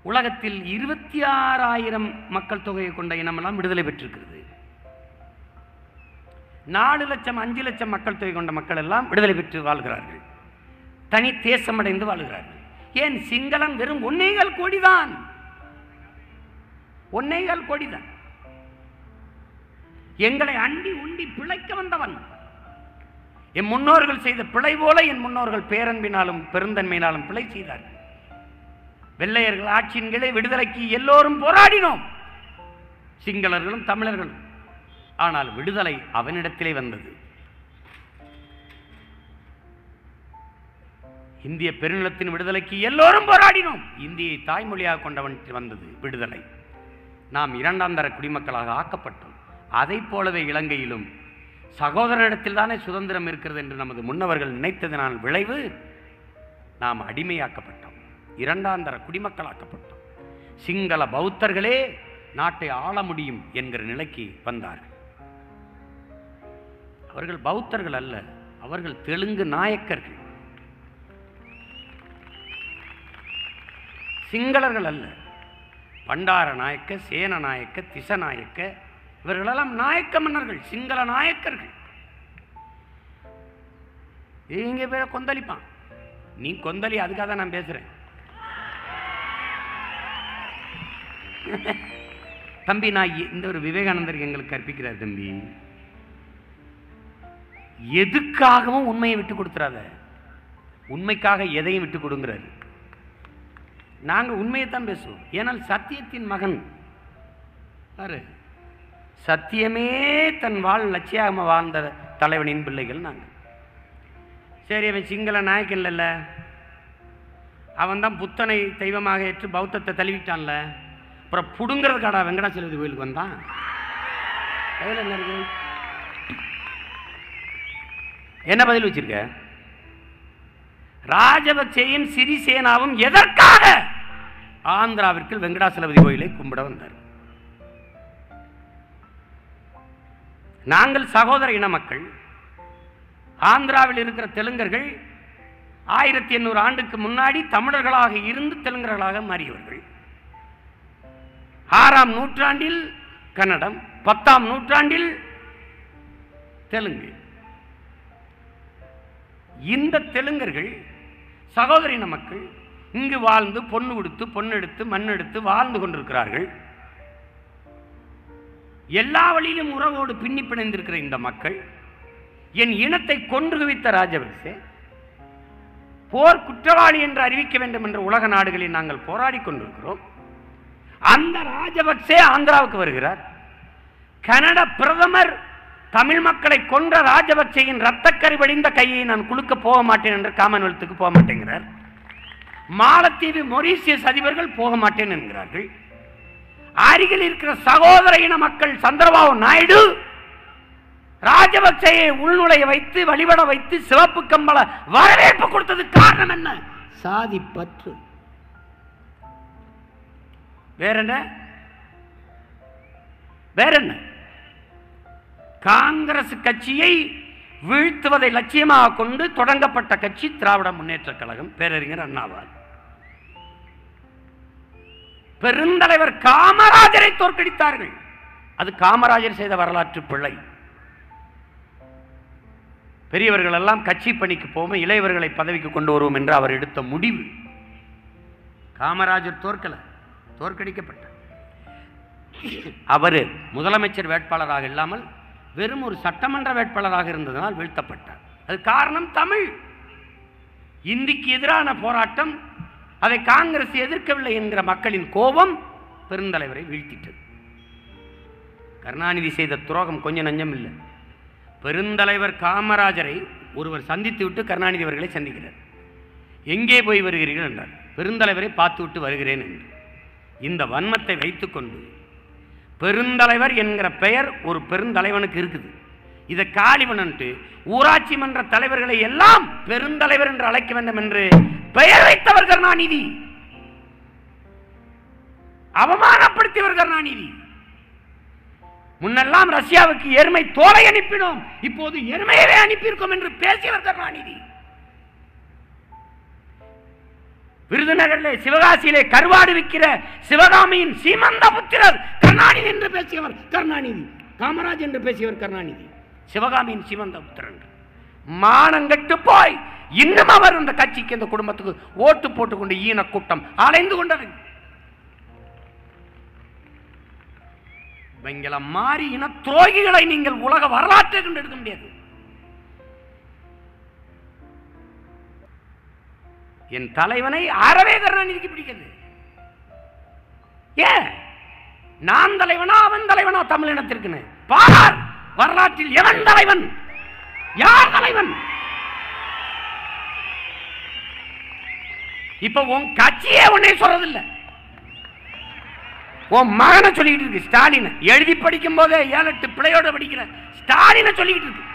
உலகத்தில் இருபத்தி ஆறாயிரம் மக்கள் தொகையை கொண்ட இனமெல்லாம் விடுதலை பெற்றிருக்கிறது நாலு லட்சம் அஞ்சு லட்சம் மக்கள் தொகை கொண்ட மக்கள் எல்லாம் விடுதலை பெற்று வாழ்கிறார்கள் தனி தேசமடைந்து வாழ்கிறார்கள் ஏன் சிங்களம் வெறும் ஒன்னேகால் கோடிதான் ஒன்னேகால் கோடிதான் எங்களை அண்டி உண்டி பிழைக்க வந்தவன் என் முன்னோர்கள் செய்த பிழை போல என் முன்னோர்கள் பேரன்பினாலும் பெருந்தன்மையினாலும் பிழை செய்தார்கள் வெள்ளையர்கள் ஆட்சியின் கீழே விடுதலைக்கு எல்லோரும் போராடினோம் சிங்களர்களும் தமிழர்களும் ஆனால் விடுதலை அவனிடத்திலே வந்தது இந்திய பெருநிலத்தின் விடுதலைக்கு எல்லோரும் போராடினோம் இந்தியை தாய்மொழியாக கொண்டவன் வந்தது விடுதலை நாம் இரண்டாம் தர குடிமக்களாக ஆக்கப்பட்டோம் அதைப் போலவே இலங்கையிலும் சகோதரனிடத்தில் தானே சுதந்திரம் இருக்கிறது என்று நமது முன்னவர்கள் நினைத்ததனால் விளைவு நாம் அடிமையாக்கப்பட்டோம் இரண்டாம் தர குடிமக்களாக்கப்பட்டோம் சிங்கள பௌத்தர்களே நாட்டை ஆள முடியும் என்கிற நிலைக்கு வந்தார்கள் அவர்கள் பௌத்தர்கள் அல்ல அவர்கள் தெலுங்கு நாயக்கர்கள் சிங்களர்கள் அல்ல பண்டார நாயக்க சேன நாயக்க திசநாயக்க இவர்களெல்லாம் நாயக்க மன்னர்கள் சிங்கள நாயக்கர்கள் இங்க பேர கொந்தளிப்பான் நீ கொந்தளி அதுக்காக தான் நான் பேசுறேன் தம்பி நான் எ- இந்த ஒரு விவேகானந்தர் எங்களுக்கு கற்பிக்கிறார் தம்பி எதுக்காகவும் உண்மையை விட்டு கொடுத்துறாத உண்மைக்காக எதையும் விட்டு கொடுங்கிறாரு நாங்க உண்மையைத்தான் பேசுவோம் ஏனால் சத்தியத்தின் மகன் பாரு சத்தியமே தன் வாழ் லட்சியமாக வாழ்ந்த தலைவனின் பிள்ளைகள் நாங்கள் சரி அவன் சிங்கள நாயக்கன் இல்லைல்ல அவன் தான் புத்தனை தெய்வமாக ஏற்று பௌத்தத்தை தழுவிட்டான்ல அப்புறம் புடுங்கிறதுக்காடா வெங்கடாச்சலபதி கோயிலுக்கு வந்தான் கையில் என்ன இருக்கு என்ன பதில் வச்சிருக்க ராஜபக்சேயும் சிறிசேனாவும் எதற்காக ஆந்திராவிற்கு வெங்கடாசலபதி கோயிலை கும்பிட வந்தார் நாங்கள் சகோதர இன மக்கள் ஆந்திராவில் இருக்கிற தெலுங்கர்கள் ஆயிரத்தி எண்ணூறு ஆண்டுக்கு முன்னாடி தமிழர்களாக இருந்து தெலுங்கர்களாக மாறியவர்கள் ஆறாம் நூற்றாண்டில் கன்னடம் பத்தாம் நூற்றாண்டில் தெலுங்கு இந்த தெலுங்கர்கள் சகோதர இன மக்கள் இங்கு வாழ்ந்து பொண்ணு கொடுத்து பொண்ணெடுத்து மண்ணெடுத்து வாழ்ந்து கொண்டிருக்கிறார்கள் எல்லா வழியிலும் உறவோடு பின்னி பிணைந்திருக்கிற இந்த மக்கள் என் இனத்தை கொன்று குவித்த ராஜபக்சே போர் குற்றவாளி என்று அறிவிக்க வேண்டும் என்ற உலக நாடுகளில் நாங்கள் போராடி கொண்டிருக்கிறோம் அந்த ராஜபக்சே ஆந்திராவுக்கு வருகிறார் கனடா பிரதமர் தமிழ் மக்களை கொன்ற ராஜபக்சேயின் ரத்தக்கரை வடிந்த கையை நான் குலுக்க போக மாட்டேன் என்று காமன்வெல்த்துக்கு போக மாட்டேங்கிறார் மாலத்தீவு மொரீசியஸ் அதிபர்கள் போக மாட்டேன் என்கிறார்கள் அருகில் இருக்கிற சகோதர இன மக்கள் சந்திரபாபு நாயுடு ராஜபக்சேயை உள்நுழைய வைத்து வழிபட வைத்து சிவப்பு கம்பள வரவேற்பு கொடுத்தது காரணம் என்ன சாதி பற்று வேற என்ன வேற என்ன காங்கிரஸ் கட்சியை வீழ்த்துவதை லட்சியமாக கொண்டு தொடங்கப்பட்ட கட்சி திராவிட முன்னேற்றக் கழகம் பேரறிஞர் அண்ணாவார் பெருந்தலைவர் காமராஜரை தோற்கடித்தார்கள் அது காமராஜர் செய்த வரலாற்று பிழை பெரியவர்கள் எல்லாம் கட்சி பணிக்கு போவோம் இளையவர்களை பதவிக்கு கொண்டு வருவோம் என்று அவர் எடுத்த முடிவு காமராஜர் தோற்கல தோற்கடிக்கப்பட்டார் அவர் முதலமைச்சர் வேட்பாளராக இல்லாமல் வெறும் ஒரு சட்டமன்ற வேட்பாளராக இருந்ததனால் வீழ்த்தப்பட்டார் அது காரணம் தமிழ் இந்திக்கு எதிரான போராட்டம் அதை காங்கிரஸ் எதிர்க்கவில்லை என்கிற மக்களின் கோபம் பெருந்தலைவரை வீழ்த்திட்டது கருணாநிதி செய்த துரோகம் கொஞ்சம் நஞ்சம் இல்லை பெருந்தலைவர் காமராஜரை ஒருவர் சந்தித்து விட்டு கருணாநிதி அவர்களை சந்திக்கிறார் எங்கே போய் வருகிறீர்கள் என்றார் பெருந்தலைவரை பார்த்து விட்டு வருகிறேன் என்று இந்த வன்மத்தை வைத்துக்கொண்டு பெருந்தலைவர் என்கிற பெயர் ஒரு பெருந்தலைவனுக்கு இருக்குது இதை காலிவனன்ட்டு ஊராட்சி மன்ற தலைவர்களை எல்லாம் பெருந்தலைவர் என்று அழைக்க வேண்டும் என்று பெயர் வைத்தவர் கருணாநிதி அவமானப்படுத்தியவர் கருணாநிதி முன்னெல்லாம் ரஷ்யாவுக்கு எருமை தோலை அனுப்பினோம் இப்போது எருமையவே அனுப்பியிருக்கோம் என்று பேசியவர் கருணாநிதி விருதுநகரிலே சிவகாசியிலே கருவாடு விற்கிற சிவகாமியின் சீமந்த புத்திரர் கருணாநிதி என்று பேசியவர் கருணாநிதி காமராஜ் என்று பேசியவர் கருணாநிதி சிவகாமியின் சீமந்த புத்திரன் மானங்கட்டு போய் இன்னும் அவர் அந்த கட்சிக்கு இந்த குடும்பத்துக்கு ஓட்டு போட்டுக்கொண்டு ஈன கூட்டம் அலைந்து கொண்டது இவங்கள மாறி இன துரோகிகளை நீங்கள் உலக வரலாற்றை கொண்டு எடுக்க முடியாது என் தலைவனை அறவே கருணாநிதிக்கு பிடிக்கிறது ஏன் நான் தலைவனா அவன் தலைவனா தமிழினத்திற்குன்னு பார் வரலாற்றில் எவன் தலைவன் யார் தலைவன் இப்ப உன் கட்சியே உன்னை சொல்றதில்லை உன் மகனை சொல்லிக்கிட்டு இருக்கு ஸ்டாலின் எழுதி படிக்கும் போதே ஏழு எட்டு பிள்ளையோட படிக்கிற ஸ்டாலினை சொல்லிக்கிட்டு இருக்கு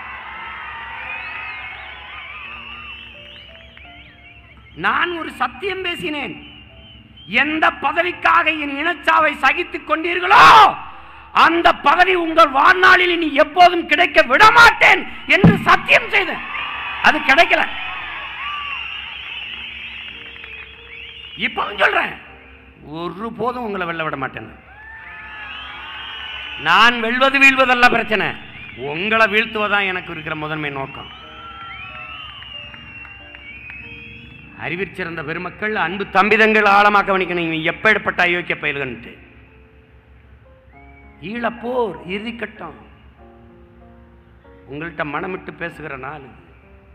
நான் ஒரு சத்தியம் பேசினேன் எந்த பதவிக்காக என் இனச்சாவை சகித்துக் கொண்டீர்களோ அந்த பதவி உங்கள் வாழ்நாளில் இனி எப்போதும் கிடைக்க விட மாட்டேன் என்று சத்தியம் செய்தேன் அது கிடைக்கல இப்பவும் சொல்றேன் ஒரு போதும் உங்களை வெல்ல விட மாட்டேன் நான் வெல்வது வீழ்வதல்ல பிரச்சனை உங்களை வீழ்த்துவதான் எனக்கு இருக்கிற முதன்மை நோக்கம் அறிவிற்சிறந்த பெருமக்கள் அன்பு தம்பிதங்கள் ஆழமாக கவனிக்கணும் இவன் எப்பேற்பட்ட அயோக்கிய பயில்கன்ட்டு ஈழப்போர் இறுதிக்கட்டம் உங்கள்கிட்ட மனமிட்டு பேசுகிற நாள் இது.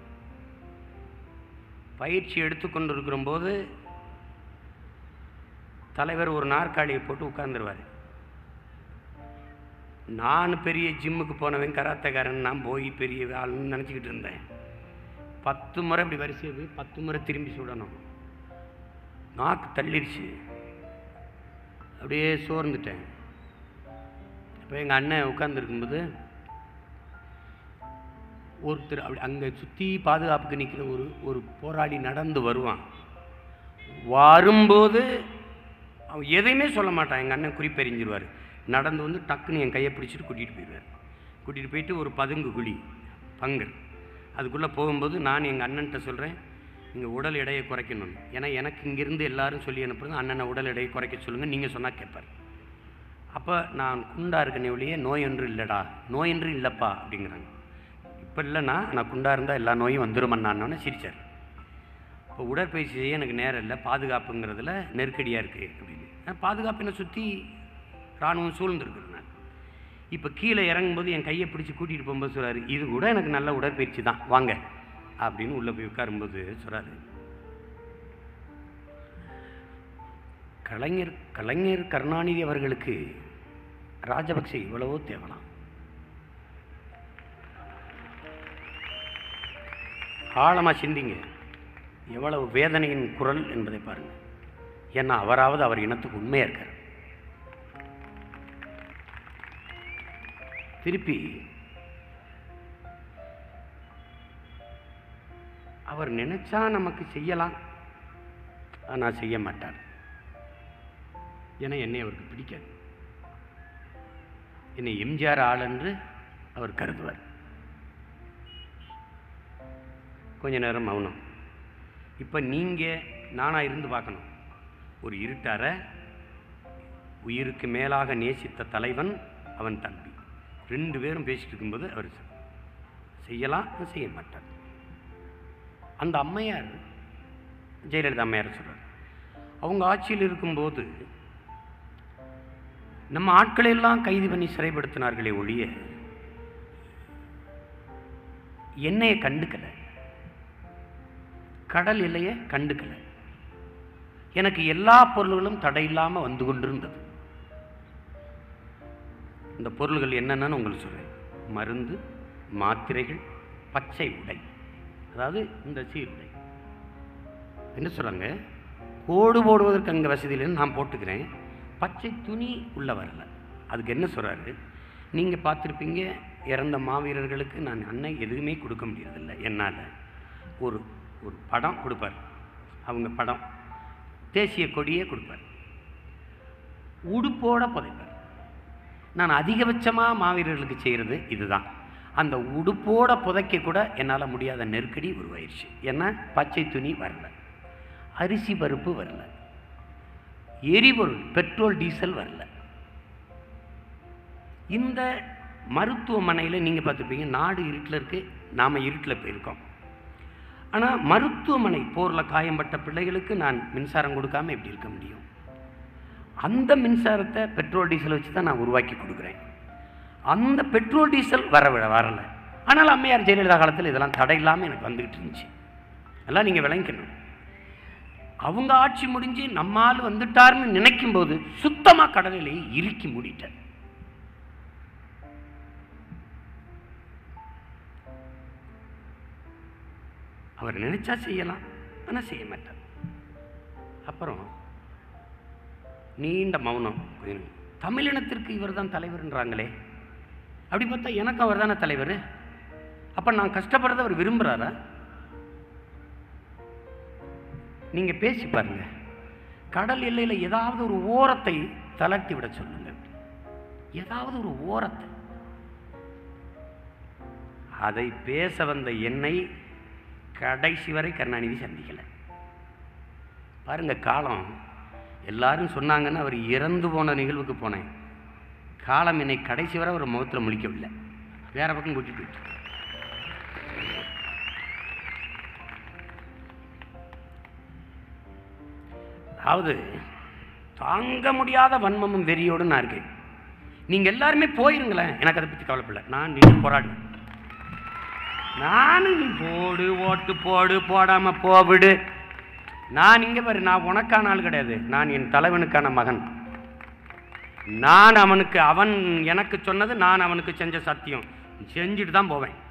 பயிற்சி எடுத்துக்கொண்டு இருக்கிற போது தலைவர் ஒரு நாற்காலியை போட்டு உட்கார்ந்துருவார் நான் பெரிய ஜிம்முக்கு போனவன் கராத்தக்காரன் நான் போய் பெரிய ஆளுன்னு நினச்சிக்கிட்டு இருந்தேன் பத்து முறை இப்படி வரிசையை போய் பத்து முறை திரும்பி சுடணும் நாக்கு தள்ளிடுச்சு அப்படியே சோர்ந்துட்டேன் அப்போ எங்கள் அண்ணன் உட்காந்துருக்கும்போது ஒருத்தர் அப்படி அங்கே சுற்றி பாதுகாப்புக்கு நிற்கிற ஒரு ஒரு போராளி நடந்து வருவான் வரும்போது அவன் எதையுமே சொல்ல மாட்டான் எங்கள் அண்ணன் குறிப்பெறிஞ்சிருவார் நடந்து வந்து டக்குன்னு என் கையை பிடிச்சிட்டு கூட்டிகிட்டு போயிடுவார் கூட்டிகிட்டு போயிட்டு ஒரு பதுங்கு குழி பங்கர் அதுக்குள்ளே போகும்போது நான் எங்கள் அண்ணன்ட்ட சொல்கிறேன் நீங்கள் உடல் எடையை குறைக்கணும் ஏன்னா எனக்கு இங்கேருந்து எல்லாரும் சொல்லி அனுப்புறது அண்ணனை உடல் எடையை குறைக்க சொல்லுங்கள் நீங்கள் சொன்னால் கேட்பார் அப்போ நான் குண்டா இருக்கனே ஒழிய நோய் ஒன்று இல்லைடா நோய் ஒன்று இல்லைப்பா அப்படிங்கிறாங்க இப்போ இல்லைண்ணா நான் குண்டா இருந்தால் எல்லா நோயும் வந்துருமண்ணான்னு சிரிச்சார் இப்போ உடற்பயிற்சி செய்ய எனக்கு நேரம் இல்லை பாதுகாப்புங்கிறதுல நெருக்கடியாக இருக்குது அப்படின்னு நான் பாதுகாப்பினை சுற்றி இராணுவம் சூழ்ந்துருக்குறேன் நான் இப்போ கீழே இறங்கும்போது என் கையை பிடிச்சி கூட்டிகிட்டு போகும்போது சொல்கிறாரு இது கூட எனக்கு நல்ல உடற்பயிற்சி தான் வாங்க அப்படின்னு உள்ளே போய் உட்காரும்போது சொல்கிறாரு கலைஞர் கலைஞர் கருணாநிதி அவர்களுக்கு ராஜபக்சே இவ்வளவோ தேவலாம் ஆழமாக சிந்திங்க எவ்வளவு வேதனையின் குரல் என்பதை பாருங்க ஏன்னா அவராவது அவர் இனத்துக்கு உண்மையாக இருக்கார் திருப்பி அவர் நினைச்சா நமக்கு செய்யலாம் ஆனால் செய்ய மாட்டார் ஏன்னா என்னை அவருக்கு பிடிக்காது என்னை எம்ஜிஆர் ஆள் என்று அவர் கருதுவார் கொஞ்ச நேரம் மௌனம் இப்போ நீங்கள் நானாக இருந்து பார்க்கணும் ஒரு இருட்டார உயிருக்கு மேலாக நேசித்த தலைவன் அவன் தம்பி ரெண்டு பேரும் பேசிட்டு இருக்கும்போது அவர் சொ- செய்யலாம் ஆனா செய்ய மாட்டார் அந்த அம்மையார் ஜெயலலிதா அம்மையார் சொல்றார் அவங்க ஆட்சியில் இருக்கும்போது நம்ம ஆட்களை எல்லாம் கைது பண்ணி சிறைப்படுத்தினார்களே ஒழிய என்னைய கண்டுக்கலை கடல் எல்லையை கண்டுக்கலை எனக்கு எல்லா பொருள்களும் தடையில்லாமல் வந்து கொண்டிருந்தது இந்த பொருள்கள் என்னென்னு உங்களுக்கு சொல்கிறேன் மருந்து மாத்திரைகள் பச்சை உடை அதாவது இந்த சீருடை என்ன சொல்கிறாங்க கோடு போடுவதற்கு அங்கே வசதி இல்லைன்னு நான் போட்டுக்கிறேன் பச்சை துணி உள்ள வரல அதுக்கு என்ன சொல்கிறாரு நீங்கள் பார்த்துருப்பீங்க இறந்த மாவீரர்களுக்கு நான் அன்னை எதுவுமே கொடுக்க முடியறதில்ல என்னால் ஒரு ஒரு படம் கொடுப்பார் அவங்க படம் தேசிய கொடியே கொடுப்பார் உடுப்போட புதைப்பார் நான் அதிகபட்சமாக மாவீரர்களுக்கு செய்கிறது இதுதான் அந்த உடுப்போட புதைக்க கூட என்னால் முடியாத நெருக்கடி உருவாயிருச்சு ஏன்னா பச்சை துணி வரல அரிசி பருப்பு வரல எரிபொருள் பெட்ரோல் டீசல் வரல இந்த மருத்துவமனையில் நீங்கள் பார்த்துருப்பீங்க நாடு இருட்டில் இருக்கு நாம் இருட்டில் போயிருக்கோம் ஆனால் மருத்துவமனை போரில் காயம்பட்ட பிள்ளைகளுக்கு நான் மின்சாரம் கொடுக்காம எப்படி இருக்க முடியும் அந்த மின்சாரத்தை பெட்ரோல் டீசல் வச்சு தான் நான் உருவாக்கி கொடுக்குறேன் அந்த பெட்ரோல் டீசல் வர வரலை ஆனால் அம்மையார் ஜெயலலிதா காலத்தில் இதெல்லாம் தடை இல்லாமல் எனக்கு வந்துக்கிட்டு இருந்துச்சு எல்லாம் நீங்கள் விளங்கிக்கணும் அவங்க ஆட்சி முடிஞ்சு நம்மால் வந்துட்டார்னு நினைக்கும் போது சுத்தமாக கடலிலே இறுக்கி மூடிட்டார் அவர் நினைச்சா செய்யலாம் ஆனால் செய்ய மாட்டார் அப்புறம் நீண்ட மௌனம் கொஞ்சம் தமிழினத்திற்கு இவர் தான் தலைவர்ன்றாங்களே அப்படி பார்த்தா எனக்கு அவர் தானே தலைவர் அப்போ நான் கஷ்டப்படுறத அவர் விரும்புகிறாரா நீங்க பேசி பாருங்க கடல் எல்லையில் ஏதாவது ஒரு ஓரத்தை தளர்த்தி விட சொல்லுங்க ஏதாவது ஒரு ஓரத்தை அதை பேச வந்த என்னை கடைசி வரை கருணாநிதி சந்திக்கல பாருங்க காலம் எல்லாரும் சொன்னாங்கன்னு அவர் இறந்து போன நிகழ்வுக்கு போனேன் காலம் என்னை கடைசி வரை ஒரு முகத்தில் முழிக்கவில்லை வேற பக்கம் கூட்டிட்டு போயிட்டு அதாவது தாங்க முடியாத வன்மமும் வெறியோடு நான் இருக்கேன் நீங்க எல்லாருமே போயிருங்களேன் எனக்கு அதை பத்தி கவலைப்படல நான் நின்று போராடுவேன் நானும் நீ போடு ஓட்டு போடு போடாம போவிடு நான் இங்க பாரு நான் உனக்கான ஆள் கிடையாது நான் என் தலைவனுக்கான மகன் நான் அவனுக்கு அவன் எனக்கு சொன்னது நான் அவனுக்கு செஞ்ச சத்தியம் செஞ்சுட்டு தான் போவேன்